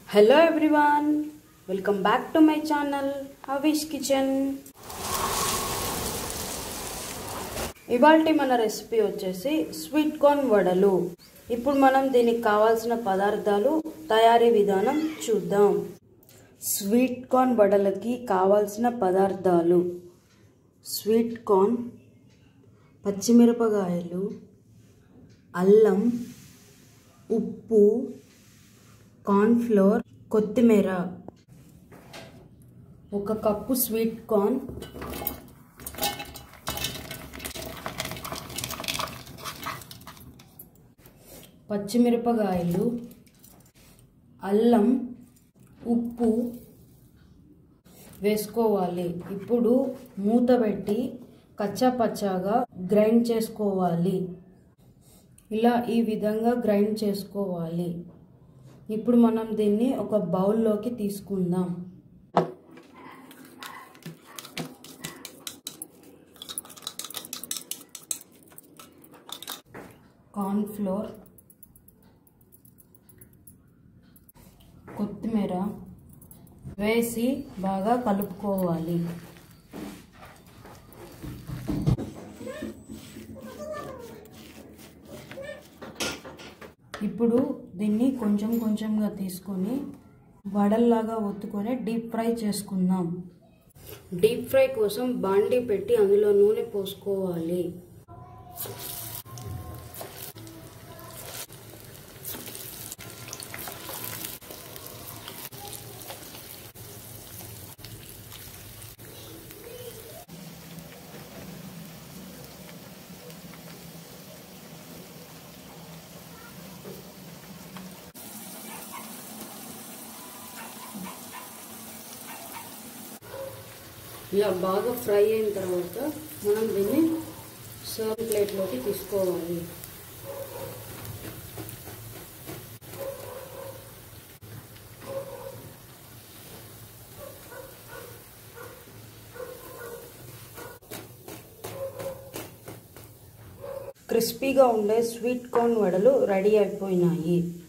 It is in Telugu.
hello everyone welcome back to my channel Havish kitchen ఇవాళ మన రెసిపీ వచ్చేసి స్వీట్ కార్న్ వడలు ఇప్పుడు మనం దీనికి కావాల్సిన పదార్థాలు తయారీ విధానం చూద్దాం స్వీట్ కార్న్ వడలకి కావాల్సిన పదార్థాలు స్వీట్ కార్న్ పచ్చిమిరపకాయలు అల్లం ఉప్పు కార్న్ఫ్లోర్ కొత్తిమీర ఒక కప్పు స్వీట్ కార్న్ పచ్చిమిరపకాయలు అల్లం ఉప్పు వేసుకోవాలి ఇప్పుడు మూత పెట్టి కచ్చా పచ్చాగా గ్రైండ్ చేసుకోవాలి ఇలా ఈ విధంగా గ్రైండ్ చేసుకోవాలి ఇప్పుడు మనం దీన్ని ఒక బౌల్లోకి తీసుకుందాం కార్న్ఫ్లోర్ కొత్తిమీర వేసి బాగా కలుపుకోవాలి ఇప్పుడు దీన్ని కొంచెం కొంచెంగా తీసుకొని వడల్లాగా ఒత్తుకొని డీప్ ఫ్రై చేసుకుందాం డీప్ ఫ్రై కోసం బాండీ పెట్టి అందులో నూనె పోసుకోవాలి ఇలా బాగా ఫ్రై అయిన తర్వాత మనం దీన్ని సర్వ్ ప్లేట్లోకి తీసుకోవాలి క్రిస్పీగా ఉండే స్వీట్ కార్న్ వడలు రెడీ అయిపోయినాయి